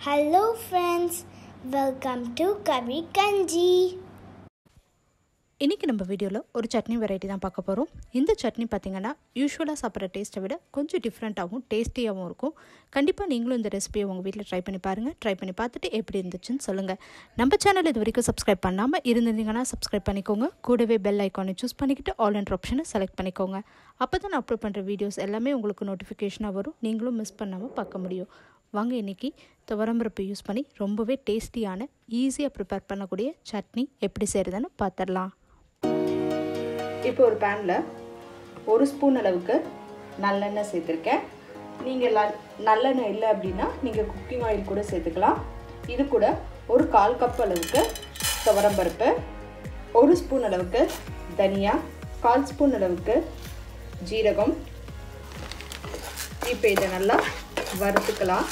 hello friends welcome to கவி கஞ்சி இன்றைக்கி நம்ம வீடியோவில் ஒரு சட்னி வெரைட்டி தான் பார்க்க போகிறோம் இந்த சட்னி பார்த்திங்கன்னா யூஸ்வலாக சாப்பிட்ற டேஸ்ட்டை விட கொஞ்சம் டிஃப்ரெண்ட்டாகவும் டேஸ்டியாகவும் இருக்கும் கண்டிப்பாக நீங்களும் இந்த ரெசிபியை உங்கள் வீட்டில் ட்ரை பண்ணி பாருங்கள் ட்ரை பண்ணி பார்த்துட்டு எப்படி இருந்துச்சுன்னு சொல்லுங்கள் நம்ம சேனல் இது வரைக்கும் சப்ஸ்கிரைப் பண்ணாமல் இருந்திருந்தீங்கன்னா சப்ஸ்கிரைப் பண்ணிக்கோங்க கூடவே பெல் ஐக்கானை சூஸ் பண்ணிக்கிட்டு ஆல் அண்ட் ஆப்ஷனை செலக்ட் பண்ணிக்கோங்க அப்போ தான் நான் அப்லோட் பண்ணுற வீடியோஸ் எல்லாமே உங்களுக்கு நோட்டிஃபிகேஷனாக வரும் நீங்களும் மிஸ் பண்ணாமல் பார்க்க முடியும் வாங்க இன்றைக்கி துவரம்பருப்பு யூஸ் பண்ணி ரொம்பவே டேஸ்டியான ஈஸியாக ப்ரிப்பேர் பண்ணக்கூடிய சட்னி எப்படி செய்கிறதுன்னு பார்த்துடலாம் இப்போ ஒரு பேனில் ஒரு ஸ்பூன் அளவுக்கு நல்லெண்ணெய் சேர்த்துருக்கேன் நீங்கள் நல்லெண்ணெய் இல்லை அப்படின்னா நீங்கள் குக்கிங் ஆயில் கூட சேர்த்துக்கலாம் இது கூட ஒரு கால் கப் அளவுக்கு துவரம்பருப்பு ஒரு ஸ்பூன் அளவுக்கு தனியா கால் ஸ்பூன் அளவுக்கு ஜீரகம் இப்போ இதை நல்லா வறுத்துக்கலாம்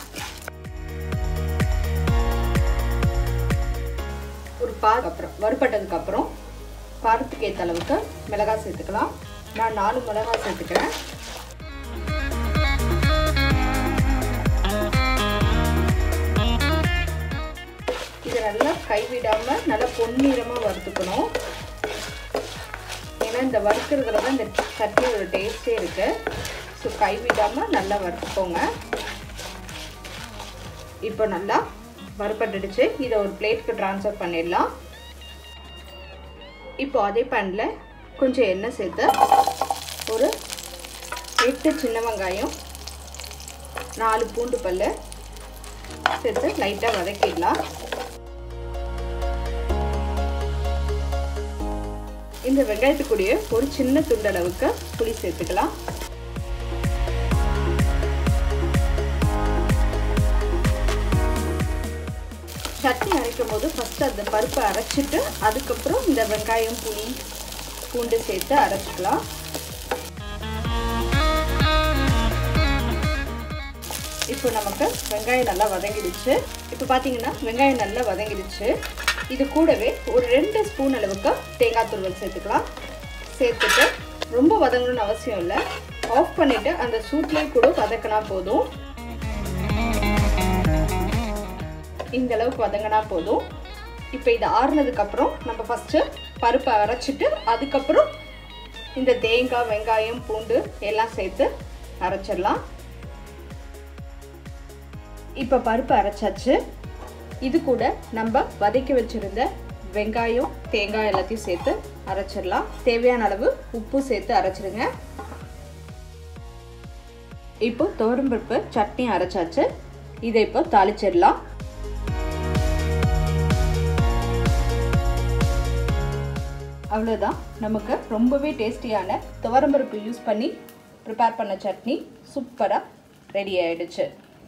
ஒரு பா அப்புறம் வறுப்பட்டதுக்கு அப்புறம் காரத்துக்கு ஏற்ற அளவுக்கு மிளகாய் சேர்த்துக்கலாம் நான் நாலு மிளகாய் சேர்த்துக்கிறேன் இதை நல்லா கைவிடாமல் நல்லா பொன்னிறமாக வறுத்துக்கணும் ஏன்னா இந்த வறுக்கிறதுல தான் இந்த சட்னியோட டேஸ்டே இருக்குது ஸோ கைவிடாமல் நல்லா வறுத்துக்கோங்க இப்போ நல்லா வறுப்பட்டுடுச்சு இதை ஒரு பிளேட்க்கு ட்ரான்ஸ்ஃபர் பண்ணிடலாம் இப்போ அதே பேனில் கொஞ்சம் எண்ணெய் சேர்த்து ஒரு எட்டு சின்ன வெங்காயம் நாலு பூண்டு பல் சேர்த்து லைட்டாக வதக்கிடலாம் இந்த வெங்காயத்துக்குடைய ஒரு சின்ன துண்டளவுக்கு புளி சேர்த்துக்கலாம் சட்னி அரைக்கும் போது ஃபஸ்ட்டு அந்த பருப்பை அரைச்சிட்டு அதுக்கப்புறம் இந்த வெங்காயம் புளி பூண்டு சேர்த்து அரைச்சிக்கலாம் இப்போ நமக்கு வெங்காயம் நல்லா வதங்கிடுச்சு இப்போ பார்த்தீங்கன்னா வெங்காயம் நல்லா வதங்கிடுச்சு இது கூடவே ஒரு ரெண்டு ஸ்பூன் அளவுக்கு தேங்காய் துருவல் சேர்த்துக்கலாம் சேர்த்துட்டு ரொம்ப வதங்கணும்னு அவசியம் இல்லை ஆஃப் பண்ணிவிட்டு அந்த சூட்லேயே கூட வதக்கினா போதும் இந்த அளவுக்கு வதங்கினா போதும் இப்போ இது ஆறுனதுக்கப்புறம் நம்ம ஃபஸ்ட்டு பருப்பை அரைச்சிட்டு அதுக்கப்புறம் இந்த தேங்காய் வெங்காயம் பூண்டு எல்லாம் சேர்த்து அரைச்சிடலாம் இப்போ பருப்பு அரைச்சாச்சு இது கூட நம்ம வதக்கி வச்சுருந்த வெங்காயம் தேங்காய் எல்லாத்தையும் சேர்த்து அரைச்சிடலாம் தேவையான அளவு உப்பு சேர்த்து அரைச்சிடுங்க இப்போ துவரம்பருப்பு சட்னி அரைச்சாச்சு இதை இப்போ தாளிச்சிடலாம் அவ்வளோதான் நமக்கு ரொம்பவே டேஸ்டியான துவரம்பருப்பு யூஸ் பண்ணி ப்ரிப்பேர் பண்ண சட்னி சூப்பராக ரெடி ஆயிடுச்சு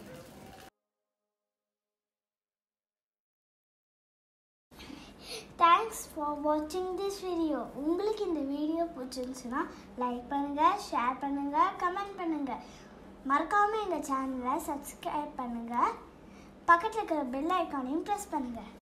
தேங்க்ஸ் ஃபார் வாட்சிங் திஸ் வீடியோ உங்களுக்கு இந்த வீடியோ பிடிச்சிருந்துச்சுன்னா லைக் பண்ணுங்கள் ஷேர் பண்ணுங்கள் கமெண்ட் பண்ணுங்கள் மறக்காமல் எங்கள் சேனலை சப்ஸ்கிரைப் பண்ணுங்கள் பக்கத்தில் இருக்கிற பெல் ஐக்கானையும் ப்ரெஸ் பண்ணுங்கள்